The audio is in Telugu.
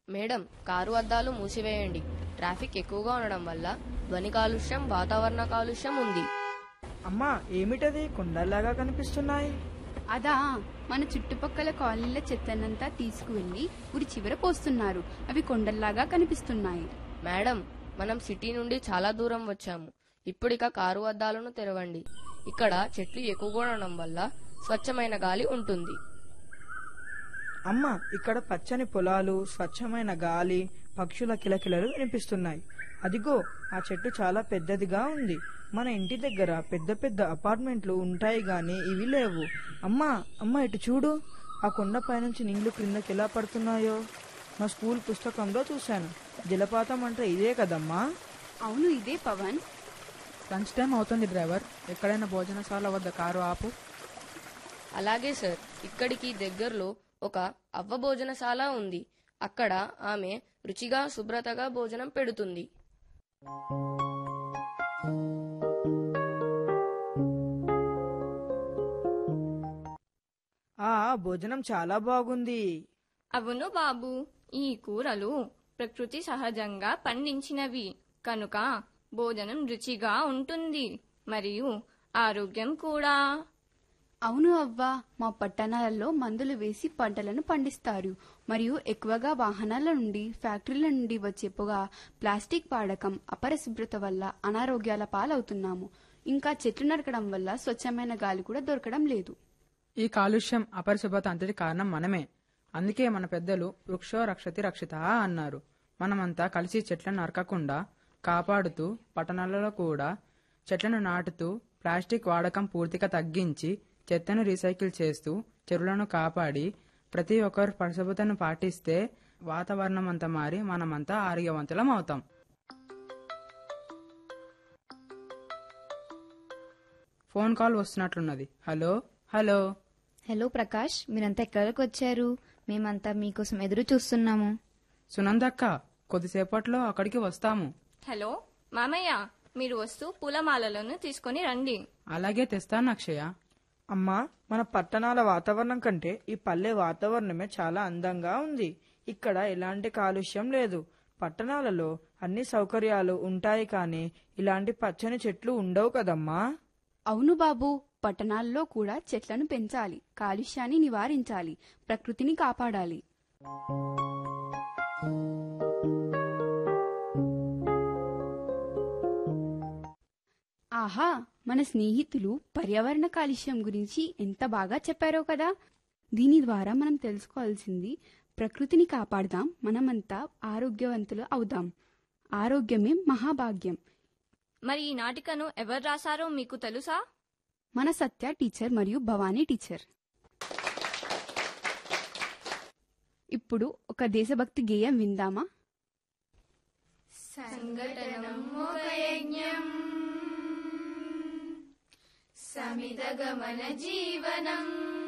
మేడం కారు అద్దాలు మూసివేయండి ట్రాఫిక్ ఎక్కువగా ఉండడం వల్ల ధ్వని కాలుష్యం వాతావరణ కాలుష్యం ఉంది అమ్మా ఏమిటది కొండల్లాగా కనిపిస్తున్నాయి అదా మన చుట్టుపక్కల కాలనీల చెత్తనంతా తీసుకువెళ్లి ఉరి చివర పోస్తున్నారు అవి కొండల్లాగా కనిపిస్తున్నాయి మేడం మనం సిటీ నుండి చాలా దూరం వచ్చాము ఇప్పుడిక కారు అద్దాలను తెరవండి ఇక్కడ చెట్లు ఎక్కువగా ఉండడం వల్ల స్వచ్ఛమైన గాలి ఉంటుంది అమ్మ ఇక్కడ పచ్చని పొలాలు స్వచ్ఛమైన గాలి పక్షుల కిలకిలలు వినిపిస్తున్నాయి అదిగో ఆ చెట్టు చాలా పెద్దదిగా ఉంది మన ఇంటి దగ్గర పెద్ద పెద్ద అపార్ట్మెంట్లు ఉంటాయి గాని ఇవి లేవు అమ్మా అమ్మ ఇటు చూడు ఆ కొండపై నుంచి నీళ్లు క్రిందకి ఎలా పడుతున్నాయో మా స్కూల్ పుస్తకంలో చూశాను జలపాతం అంటే ఇదే కదమ్మా అవును ఇదే పవన్ లంచ్ టైం అవుతుంది డ్రైవర్ ఎక్కడైనా భోజనశాల వద్ద కారు ఆపు అలాగే సార్ ఇక్కడికి దగ్గరలో ఒక అవ్వ భోజనశాల ఉంది అక్కడ ఆమె రుచిగా శుభ్రతగా భోజనం పెడుతుంది ఆ భోజనం చాలా బాగుంది అవును బాబు ఈ కూరలు ప్రకృతి సహజంగా పండించినవి కనుక భోజనం రుచిగా ఉంటుంది మరియు ఆరోగ్యం కూడా అవును అవ్వా మా పట్టణాలలో మందులు వేసి పంటలను పండిస్తారు మరియు ఎక్కువగా వాహనాల నుండి ఫ్యాక్టరీల నుండి వచ్చే పొగ ప్లాస్టిక్ వాడకం అపరిశుభ్రత వల్ల అనారోగ్యాల పాలవుతున్నాము ఇంకా చెట్లు నరకడం వల్ల స్వచ్ఛమైన గాలి కూడా దొరకడం లేదు ఈ కాలుష్యం అపరిశుభ్రత అంతటి కారణం మనమే అందుకే మన పెద్దలు వృక్షో రక్షతి రక్షిత అన్నారు మనమంతా కలిసి చెట్లను నరకకుండా కాపాడుతూ పట్టణాలలో కూడా చెట్లను నాటుతూ ప్లాస్టిక్ వాడకం పూర్తిగా తగ్గించి చెత్తను రీసైకిల్ చేస్తూ చెరువులను కాపాడి ప్రతి ఒక్కరు పరిశుభ్రతను పాటిస్తే వాతావరణం అంతా మారి మనమంతా ఆరోగ్యవంతులం అవుతాం ఫోన్ కాల్ వస్తున్నట్లున్నది హలో హలో హలో ప్రకాష్ మీరంతా ఎక్కడికి వచ్చారు మేమంతా మీకోసం ఎదురు చూస్తున్నాము సునందక్క కొద్దిసేపట్లో అక్కడికి వస్తాము హలో మామయ్య మీరు వస్తూ పూలమాలలను తీసుకొని రండి అలాగే తెస్తాను అక్షయ అమ్మా మన పట్టణాల వాతావరణం కంటే ఈ పల్లె వాతావరణమే చాలా అందంగా ఉంది ఇక్కడ ఎలాంటి కాలుష్యం లేదు పట్టణాలలో అన్ని సౌకర్యాలు ఉంటాయి కానీ ఇలాంటి పచ్చని చెట్లు ఉండవు కదమ్మా అవును బాబు పట్టణాల్లో కూడా చెట్లను పెంచాలి కాలుష్యాన్ని నివారించాలి ప్రకృతిని కాపాడాలి ఆహా మన స్నేహితులు పర్యావరణ కాలుష్యం గురించి ఎంత బాగా చెప్పారో కదా దీని ద్వారా మనం తెలుసుకోవాల్సింది ప్రకృతిని కాపాడదాం మనమంతా ఆరోగ్యవంతులు అవుదాం ఆరోగ్యమే మహాభాగ్యం మరి ఈ నాటికను ఎవరు రాశారో మీకు తెలుసా మన సత్య టీచర్ మరియు భవానీ టీచర్ ఇప్పుడు ఒక దేశభక్తి గేయం విందామా సమిదగమన జీవనం